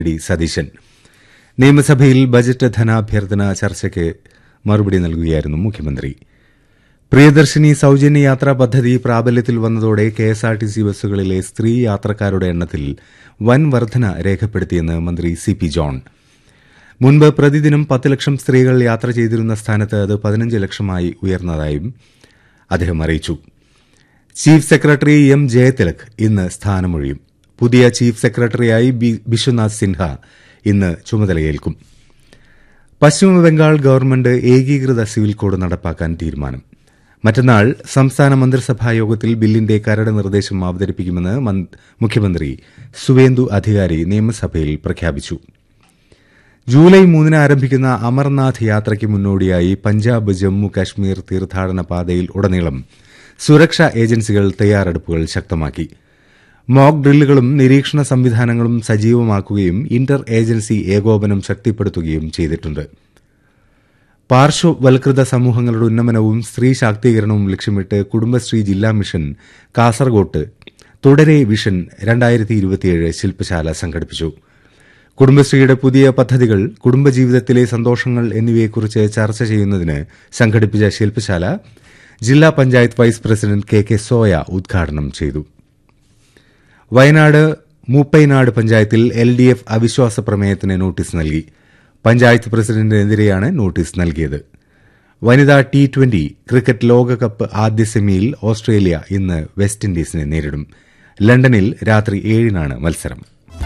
D Satheesan നിയമസഭയിൽ budget ധനാഭ്യർത്ഥന ചർച്ചയ്ക്ക് മറുപടി നൽകുകയായിരുന്നു മുഖ്യമന്ത്രി പ്രിയദർശിനി സൌജന്യ യാത്രാ പദ്ധതി പ്രാബല്യത്തിൽ വന്നതോടെ കെഎസ്ആർടിസി ബസ്സുകളിലെ സ്ത്രീ യാത്രക്കാരുടെ എണ്ണത്തിൽ വൻ വർധന രേഖപ്പെടുത്തിയെന്ന് മന്ത്രി സി പി ജോൺ മുൻപ് പ്രതിദിനം പത്ത് ലക്ഷം സ്ത്രീകൾ യാത്ര ചെയ്തിരുന്ന സ്ഥാനത്ത് അത് പതിനഞ്ച് ലക്ഷമായി ഉയർന്നതായും അദ്ദേഹം അറിയിച്ചു ചീഫ് സെക്രട്ടറി എം ജയതിലക് ഇന്ന് സ്ഥാനമൊഴിയും പുതിയ ചീഫ് സെക്രട്ടറിയായി ബി- ബിശ്വനാഥ് സിൻഹ ഇന്ന് ചുമതലയേൽക്കും പശ്ചിമബംഗാൾ ഗവൺമെന്റ് ഏകീകൃത സിവിൽ കോഡ് നടപ്പാക്കാൻ തീരുമാനം മറ്റന്നാൾ സംസ്ഥാന മന്ത്രിസഭാ യോഗത്തിൽ ബില്ലിന്റെ കരട് നിർദ്ദേശം അവതരിപ്പിക്കുമെന്ന് മൻ- മുഖ്യമന്ത്രി സുവേന്ദു അധികാരി നിയമസഭയിൽ പ്രഖ്യാപിച്ചു ജൂലൈ മൂന്നിന് ആരംഭിക്കുന്ന അമർനാഥ് യാത്രയ്ക്ക് മുന്നോടിയായി പഞ്ചാബ് ജമ്മു കശ്മീർ തീർത്ഥാടന പാതയിൽ ഉടനീളം സുരക്ഷാ ഏജൻസികൾ തയ്യാറെടുപ്പുകൾ ശക്തമാക്കി മോക്ക് ഡ്രില്ലുകളും നിരീക്ഷണ സംവിധാനങ്ങളും സജീവമാക്കുകയും ഇന്റർ ഏജൻസി ഏകോപനം ശക്തിപ്പെടുത്തുകയും ചെയ്തിട്ടുണ്ട് പാർശ്വവൽകൃത സമൂഹങ്ങളുടെ ഉന്നമനവും സ്ത്രീ ശാക്തീകരണവും ലക്ഷ്യമിട്ട് കുടുംബശ്രീ ജില്ലാ മിഷൻ കാസർകോട്ട് തുടരെ വിഷൻ രണ്ടായിരത്തി ഇരുപത്തിയേഴ് ശില്പശാല സംഘടിപ്പിച്ചു കുടുംബശ്രീയുടെ പുതിയ പദ്ധതികൾ കുടുംബജീവിതത്തിലെ സന്തോഷങ്ങൾ എന്നിവയെക്കുറിച്ച് ചർച്ച ചെയ്യുന്നതിന് സംഘടിപ്പിച്ച ശില്പശാല ജില്ലാ panchayat vice president K K Soya ഉദ്ഘാടനം ചെയ്തു വയനാട് മൂപ്പൈനാട് പഞ്ചായത്തിൽ എൽ ഡി എഫ് അവിശ്വാസ പ്രമേയത്തിന് നോട്ടീസ് നൽകി പഞ്ചായത്ത് പ്രസിഡന്റിനെതിരെയാണ് നോട്ടീസ് നൽകിയത് വനിതാ ടി ട്വന്റി ക്രിക്കറ്റ് ലോകകപ്പ് ആദ്യ സെമിയിൽ ഓസ്ട്രേലിയ ഇന്ന് വെസ്റ്റ് ഇൻഡീസിനെ നേരിടും ലണ്ടനിൽ രാത്രി ഏഴിനാണ് മത്സരം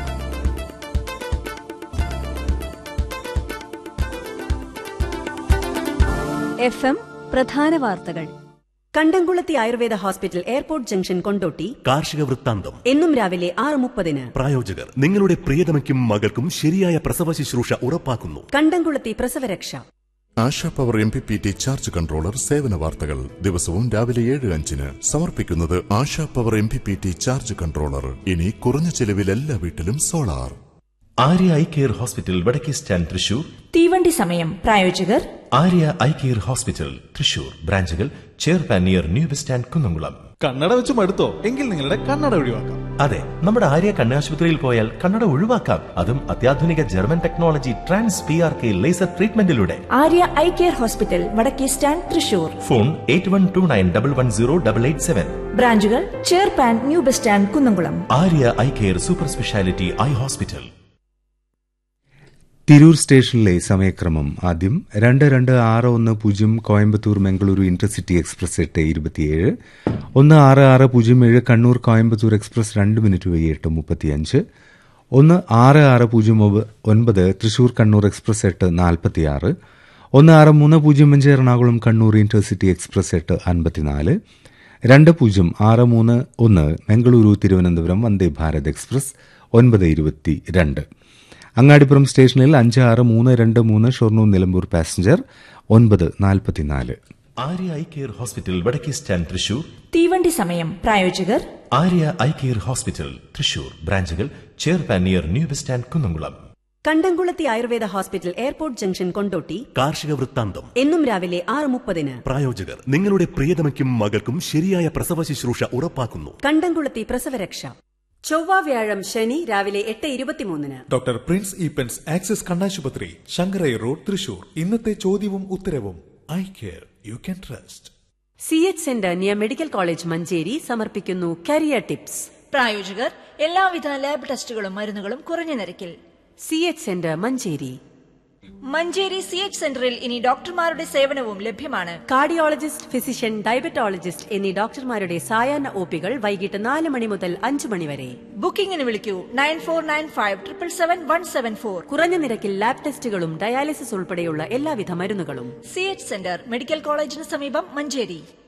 എഫ് എം പ്രധാന വാർത്തകൾ Kandamkulathy Ayurveda hospital airport junction Kondotty കാർഷിക വൃത്താന്തം എന്നും രാവിലെ ആറ് മുപ്പതിന് പ്രായോജകർ നിങ്ങളുടെ പ്രിയതമയ്ക്കും മകൾക്കും ശരിയായ പ്രസവ ശുശ്രൂഷ ഉറപ്പാക്കുന്നു കണ്ടംകുളത്തി പ്രസവരക്ഷ Asha power M P P T charge controller സേവന വാർത്തകൾ ദിവസവും രാവിലെ ഏഴ് അഞ്ചിന് സമർപ്പിക്കുന്നത് Asha power M P P T charge controller ഇനി കുറഞ്ഞ ചെലവിൽ എല്ലാ വീട്ടിലും solar Arya eye care hospital വടക്കേ സ്റ്റാൻഡ് തൃശൂർ തീവണ്ടി സമയം പ്രായോജകർ Arya eye care hospital Thrissur ബ്രാഞ്ചുകൾ ചെയർപാൻ near new bus stand Kunnamkulam കണ്ണട വെച്ച് മടുത്തോ എങ്കിൽ നിങ്ങളുടെ കണ്ണട ഒഴിവാക്കാം അതെ നമ്മുടെ ആര്യ കണ്ണാശുപത്രിയിൽ പോയാൽ കണ്ണട ഒഴിവാക്കാം അതും അത്യാധുനിക German technology trans P R K laser ട്രീറ്റ്മെന്റിലൂടെ ആര്യ ഐ കെയർ ഹോസ്പിറ്റൽ വടക്കേ stand Thrissur phone eight one two nine double one zero double eight seven ബ്രാഞ്ചുകൾ ചെയർപാൻ new bus stand Kunnamkulam Arya eye care super speciality eye hospital Tirur സ്റ്റേഷനിലെ സമയക്രമം ആദ്യം രണ്ട് രണ്ട് ആറ് ഒന്ന് പൂജ്യം കോയമ്പത്തൂർ മംഗളൂരു ഇന്റർസിറ്റി എക്സ്പ്രസ് എട്ട് ഇരുപത്തിയേഴ് ഒന്ന് ആറ് ആറ് പൂജ്യം ഏഴ് കണ്ണൂർ കോയമ്പത്തൂർ എക്സ്പ്രസ് രണ്ട് മിനിറ്റ് വൈകി എട്ട് മുപ്പത്തിയഞ്ച് ഒന്ന് ആറ് ആറ് പൂജ്യം ഒമ്പ- ഒൻപത് തൃശൂർ കണ്ണൂർ എക്സ്പ്രസ് എട്ട് നാൽപ്പത്തിയാറ് ഒന്ന് ആറ് മൂന്ന് പൂജ്യം അഞ്ച് എറണാകുളം കണ്ണൂർ ഇന്റർസിറ്റി എക്സ്പ്രസ് എട്ട് അൻപത്തിനാല് രണ്ട് പൂജ്യം ആറ് മൂന്ന് ഒന്ന് മംഗളൂരു തിരുവനന്തപുരം വന്ദേ ഭാരത് എക്സ്പ്രസ് ഒൻപത് ഇരുപത്തി രണ്ട് അങ്ങാടിപ്പുറം സ്റ്റേഷനിൽ അഞ്ച് ആറ് മൂന്ന് രണ്ട് മൂന്ന് ഷൊർണൂർ നിലമ്പൂർ പാസഞ്ചർ ഒൻപത് നാൽപ്പത്തിനാല് ആര്യ ഐ കെയർ ഹോസ്പിറ്റൽ വടക്കേ സ്റ്റാൻഡ് തൃശൂർ തീവണ്ടി സമയം പ്രായോജകർ Arya eye care hospital Thrissur ബ്രാഞ്ചുകൾ ചെയർപാൻ near new bus stand Kunnamkulam Kandamkulathy Ayurveda hospital airport junction Kondotty കാർഷിക വൃത്താന്തം എന്നും രാവിലെ ആറ് മുപ്പതിന് പ്രായോജകർ നിങ്ങളുടെ പ്രിയതമയ്ക്കും മകൾക്കും ശരിയായ പ്രസവ ശുശ്രൂഷ ഉറപ്പാക്കുന്നു കണ്ടംകുളത്തി പ്രസവരക്ഷ ചൊവ്വ വ്യാഴം ശനി രാവിലെ എട്ട് ഇരുപത്തിമൂന്നിന് ഡോക്ടർ പ്രിൻസ് ഈപ്പൻസ് ആക്സിസ് കണ്ണാശുപത്രി ശങ്കരൈ റോഡ് തൃശൂർ ഇന്നത്തെ ചോദ്യവും ഉത്തരവും eye care you can trust C H centre near medical college Manjeri സമർപ്പിക്കുന്നു കരിയർ ടിപ്സ് പ്രായോജകർ എല്ലാവിധ ലാബ് ടെസ്റ്റുകളും മരുന്നുകളും കുറഞ്ഞ നിരക്കിൽ C H centre Manjeri Manjeri C H സെന്ററിൽ ഇനി ഡോക്ടർമാരുടെ സേവനവും ലഭ്യമാണ് കാർഡിയോളജിസ്റ്റ് ഫിസിഷ്യൻ ഡയബറ്റോളജിസ്റ്റ് എന്നീ ഡോക്ടർമാരുടെ സായാഹ്ന ഒപികൾ വൈകിട്ട് നാല് മണി മുതൽ അഞ്ച് മണി വരെ ബുക്കിംഗിന് വിളിക്കൂ nine four nine five triple seven one seven four കുറഞ്ഞ നിരക്കിൽ ലാബ് ടെസ്റ്റുകളും ഡയാലിസിസ് ഉൾപ്പെടെയുള്ള എല്ലാവിധ മരുന്നുകളും സി എച്ച് സെന്റർ മെഡിക്കൽ കോളേജിന് സമീപം മഞ്ചേരി